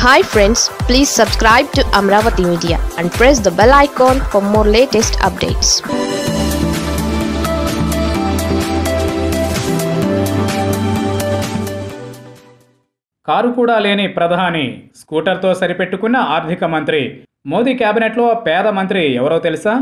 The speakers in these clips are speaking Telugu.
hi friends please subscribe to Amaravati media and press the bell icon for more latest updates car కూడా లేని ప్రధాని స్కూటర్తో సరిపెట్టుకున్న ఆర్థిక మంత్రి మోదీ కేబినెట్లో పేద మంత్రి ఎవరో తెలుసా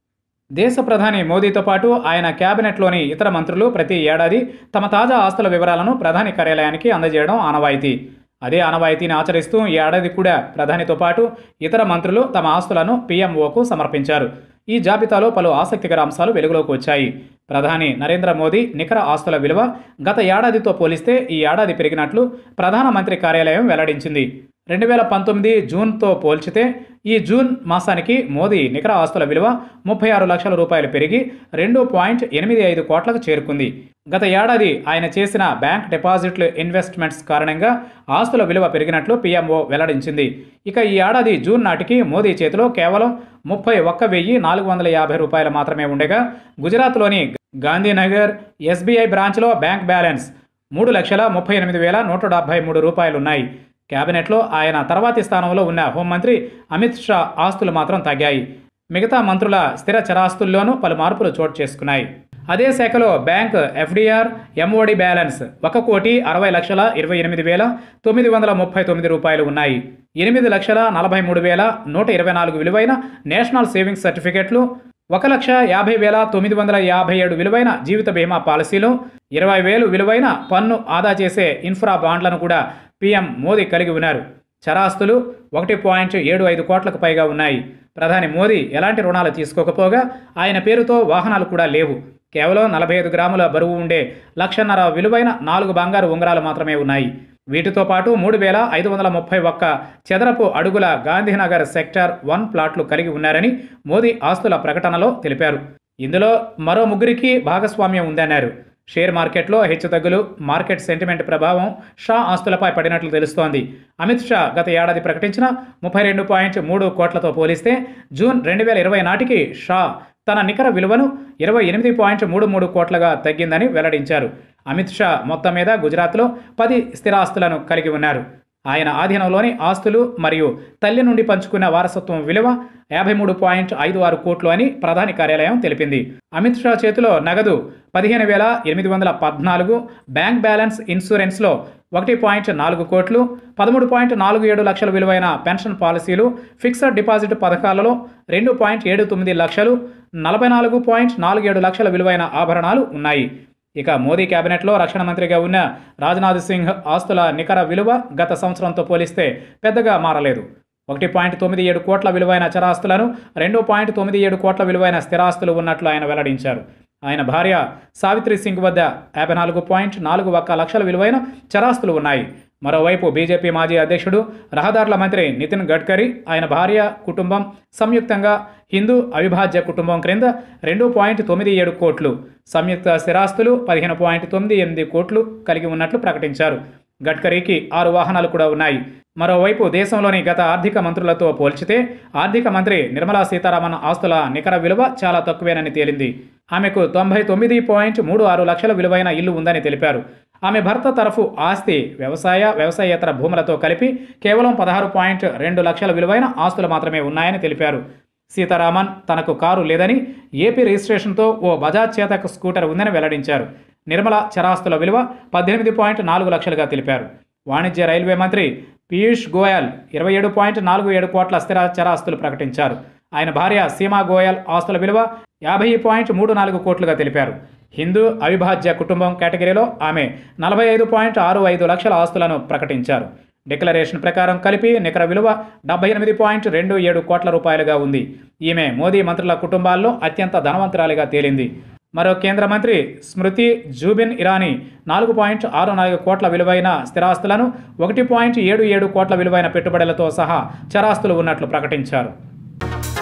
దేశ ప్రధాని మోదీతో పాటు ఆయన కేబినెట్లోని ఇతర మంత్రులు ప్రతి ఏడాది తమ తాజా ఆస్తుల వివరాలను ప్రధాని కార్యాలయానికి అందజేయడం ఆనవాయితీ అదే ఆనవాయితీని ఆచరిస్తూ ఈ ఏడాది కూడా ప్రధానితో పాటు ఇతర మంత్రులు తమ ఆస్తులను పీఎంఓకు సమర్పించారు ఈ జాబితాలో పలు ఆసక్తికర అంశాలు వెలుగులోకి వచ్చాయి ప్రధాని నరేంద్ర మోదీ నికర ఆస్తుల విలువ గత ఏడాదితో పోలిస్తే ఈ ఏడాది పెరిగినట్లు ప్రధానమంత్రి కార్యాలయం వెల్లడించింది రెండు వేల పంతొమ్మిది జూన్తో పోల్చితే ఈ జూన్ మాసానికి మోదీ నికర ఆస్తుల విలువ ముప్పై ఆరు లక్షల రూపాయలు పెరిగి రెండు పాయింట్ ఎనిమిది ఐదు కోట్లకు చేరుకుంది గత ఏడాది ఆయన చేసిన బ్యాంక్ డిపాజిట్లు ఇన్వెస్ట్మెంట్స్ కారణంగా ఆస్తుల విలువ పెరిగినట్లు పీఎంఓ వెల్లడించింది ఇక ఈ ఏడాది జూన్ నాటికి మోదీ చేతిలో కేవలం ముప్పై ఒక్క వెయ్యి నాలుగు వందల యాభై రూపాయలు మాత్రమే ఉండగా గుజరాత్లోని గాంధీనగర్ ఎస్బీఐ బ్రాంచ్లో బ్యాంక్ బ్యాలెన్స్ మూడు లక్షల ముప్పై ఎనిమిది వేల నూట డెబ్బై మూడు రూపాయలున్నాయి కేబినెట్లో ఆయన తర్వాతి స్థానంలో ఉన్న హోంమంత్రి అమిత్ షా ఆస్తులు మాత్రం తగ్గాయి మిగతా మంత్రుల స్థిర చరాస్తుల్లోనూ పలు మార్పులు చోటు చేసుకున్నాయి అదే శాఖలో బ్యాంక్ ఎఫ్డిఆర్ ఎంఓడి బ్యాలెన్స్ ఒక కోటి అరవై లక్షల ఇరవై ఎనిమిది వేల తొమ్మిది వందల ముప్పై తొమ్మిది రూపాయలు ఉన్నాయి ఎనిమిది లక్షల నలభై మూడు వేల నూట ఇరవై నాలుగు విలువైన నేషనల్ సేవింగ్స్ సర్టిఫికెట్లు ఒక లక్ష యాభై వేల తొమ్మిది వందల యాభై ఏడు విలువైన జీవిత బీమా పాలసీలు ఇరవై వేలు విలువైన పన్ను ఆదా చేసే ఇన్ఫ్రా బాండ్లను కూడా పీఎం మోదీ కలిగి ఉన్నారు చరాస్తులు ఒకటి పాయింట్ ఏడు ఐదు కోట్లకు పైగా ఉన్నాయి ప్రధాని మోదీ ఎలాంటి రుణాలు తీసుకోకపోగా ఆయన పేరుతో వాహనాలు కూడా లేవు కేవలం నలభై ఐదు గ్రాముల బరువు ఉండే లక్షన్నర విలువైన నాలుగు బంగారు ఉంగరాలు మాత్రమే ఉన్నాయి వీటితో పాటు మూడు వేల ఐదు వందల ముప్పై ఒక్క చదరపు అడుగుల గాంధీనగర్ సెక్టర్ వన్ ప్లాట్లు కలిగి ఉన్నారని మోదీ ఆస్తుల ప్రకటనలో తెలిపారు ఇందులో మరో ముగ్గురికి భాగస్వామ్యం ఉందన్నారు షేర్ మార్కెట్లో హెచ్చుతగ్గులు మార్కెట్ సెంటిమెంట్ ప్రభావం షా ఆస్తులపై పడినట్లు తెలుస్తోంది అమిత్ షా గత ఏడాది ప్రకటించిన ముప్పై రెండు పాయింట్ మూడు కోట్లతో పోలిస్తే జూన్ రెండు వేల ఇరవై నాటికి షా తన నికర విలువను ఇరవై ఎనిమిది పాయింట్ మూడు మూడు కోట్లుగా తగ్గిందని వెల్లడించారు అమిత్ షా మొత్తం మీద గుజరాత్లో పది స్థిరాస్తులను కలిగి ఉన్నారు ఆయన ఆధీనంలోని ఆస్తులు మరియు తల్లి నుండి పంచుకున్న వారసత్వం విలువ యాభై మూడు పాయింట్ ఐదు ఆరు కోట్లు అని ప్రధాని కార్యాలయం తెలిపింది అమిత్ షా చేతిలో నగదు పదిహేను వేల ఎనిమిది వందల పద్నాలుగు బ్యాంక్ బ్యాలెన్స్ ఇన్సూరెన్స్లో ఒకటి పాయింట్ నాలుగు కోట్లు పదమూడు పాయింట్ నాలుగు ఏడు లక్షల విలువైన పెన్షన్ పాలసీలు ఫిక్స్డ్ డిపాజిట్ పథకాలలో రెండు పాయింట్ ఏడు తొమ్మిది లక్షలు నలభై నాలుగు పాయింట్ నాలుగు ఏడు లక్షల విలువైన ఆభరణాలు ఉన్నాయి ఇక మోదీ కేబినెట్లో రక్షణ మంత్రిగా ఉన్న రాజ్నాథ్ సింగ్ ఆస్తుల నికర విలువ గత సంవత్సరంతో పోలిస్తే పెద్దగా మారలేదు ఒకటి పాయింట్ తొమ్మిది ఏడు కోట్ల విలువైన చరాస్తులను రెండు పాయింట్ తొమ్మిది ఏడు కోట్ల విలువైన స్థిరాస్తులు ఉన్నట్లు ఆయన వెల్లడించారు ఆయన భార్య సావిత్రి సింగ్ వద్ద యాభై నాలుగు పాయింట్ నాలుగు ఒక్క లక్షల విలువైన చరాస్తులు ఉన్నాయి మరోవైపు బీజేపీ మాజీ అధ్యక్షుడు రహదారుల మంత్రి నితిన్ గడ్కరీ ఆయన భార్య కుటుంబం సంయుక్తంగా హిందూ అవిభాజ్య కుటుంబం క్రింద రెండు పాయింట్ తొమ్మిది ఏడు కోట్లు సంయుక్త స్థిరాస్తులు పదిహేను పాయింట్ తొమ్మిది ఎనిమిది కోట్లు కలిగి ఉన్నట్లు ప్రకటించారు గడ్కరీకి ఆరు వాహనాలు కూడా ఉన్నాయి మరోవైపు దేశంలోని గత ఆర్థిక మంత్రులతో పోల్చితే ఆర్థిక మంత్రి నిర్మలా సీతారామన్ ఆస్తుల నికర విలువ చాలా తక్కువేనని తేలింది ఆమెకు తొంభై తొమ్మిది పాయింట్ మూడు ఆరు లక్షల విలువైన ఇల్లు ఉందని తెలిపారు ఆమె భర్త తరఫు ఆస్తి వ్యవసాయ వ్యవసాయేతర భూములతో కలిపి కేవలం పదహారు పాయింట్ రెండు లక్షల విలువైన ఆస్తులు మాత్రమే ఉన్నాయని తెలిపారు సీతారామన్ తనకు కారు లేదని ఏపీ రిజిస్ట్రేషన్తో ఓ బజాజ్ చేతక్ స్కూటర్ ఉందని వెల్లడించారు నిర్మల చరాస్తుల విలువ పద్దెనిమిది పాయింట్ నాలుగు లక్షలుగా తెలిపారు వాణిజ్య రైల్వే మంత్రి పీయూష్ గోయల్ ఇరవై ఏడు పాయింట్ నాలుగు ఏడు కోట్ల స్థిర చరాస్తులు ప్రకటించారు ఆయన భార్య సీమా గోయల్ ఆస్తుల విలువ యాభై పాయింట్ మూడు నాలుగు కోట్లుగా తెలిపారు హిందూ అవిభాజ్య కుటుంబం కేటగిరీలో ఆమె నలభై ఐదు పాయింట్ ఆరు ఐదు లక్షల ఆస్తులను ప్రకటించారు డిక్లరేషన్ ప్రకారం కలిపి నికర విలువ డెబ్బై ఎనిమిది పాయింట్ రెండు ఏడు కోట్ల రూపాయలుగా ఉంది ఈమె మోదీ మంత్రుల కుటుంబాల్లో అత్యంత ధనవంతురాలిగా తేలింది మరో కేంద్ర మంత్రి స్మృతి జూబిన్ ఇరానీ నాలుగు పాయింట్ ఆరు నాలుగు కోట్ల విలువైన స్థిరాస్తులను ఒకటి పాయింట్ ఏడు ఏడు కోట్ల విలువైన పెట్టుబడులతో సహా చరాస్తులు ఉన్నట్లు ప్రకటించారు